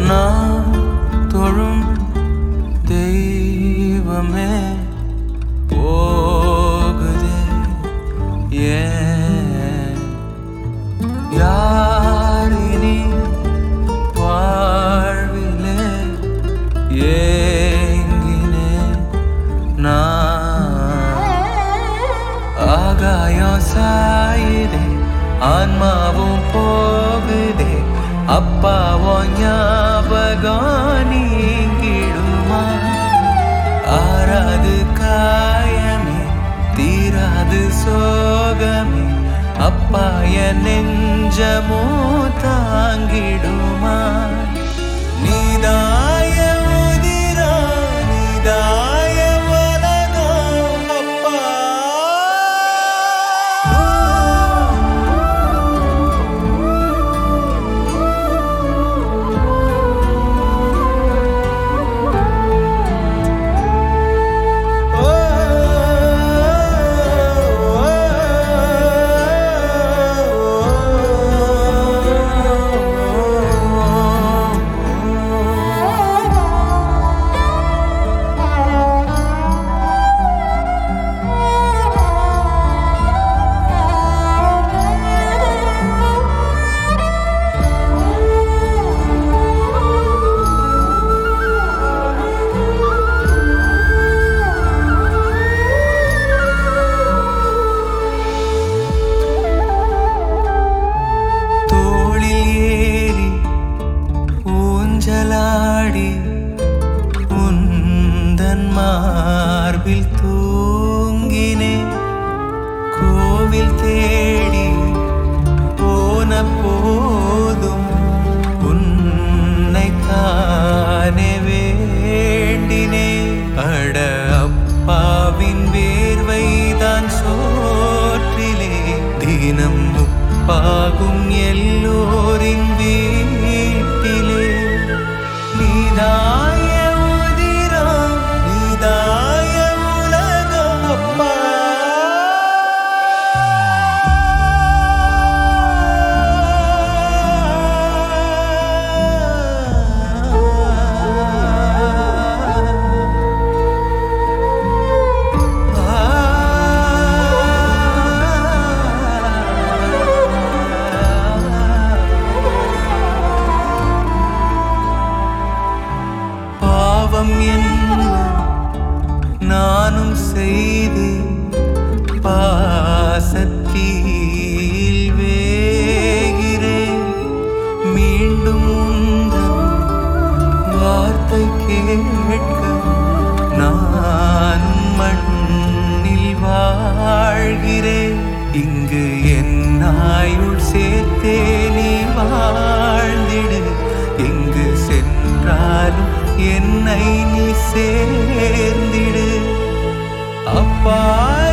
நான் தொழும் தெய்வமே போகுதே ஏன் யாரினி வாழ்விலே ஏங்கினே நான் ஆகாயம் சாயுதே ஆன்மாவும் போகுதே அப்பாவும் ஞாபகம் நீங்கிடுமா ஆறாது காயமே தீராது சோகமே அப்பா என் நெஞ்சமோ தாங்கிடுமா நீதாய உதிரா நீதாய உலகம் அப்பா தோளில் ஏறி ஊஞ்சலாடி உந்தன் மார்பில் தூங்கினே கோவில் தேடி போன போதும் உன்னை தானே வேண்டினே அட அப்பாவின் வேர்வைதான் சோற்றிலே தினம் உப்பாகும் எல்லோரின் வீட்டிலே நீதாய உதிரம் நீதாய உலகம் அப்பா பாவம் என்ன நானும் செய்து பாசத்தில் வேகிறேன் மீண்டும் உந்தன் வார்த்தை கேட்க நான் மண்ணில் வாழ்கிறேன் இங்கு என் ஆயுள் சேர்த்தே நீ வாழ்ந்திடு எங்கு சென்றாலும் என்னை நீ சேர்ந்திடு அப்பா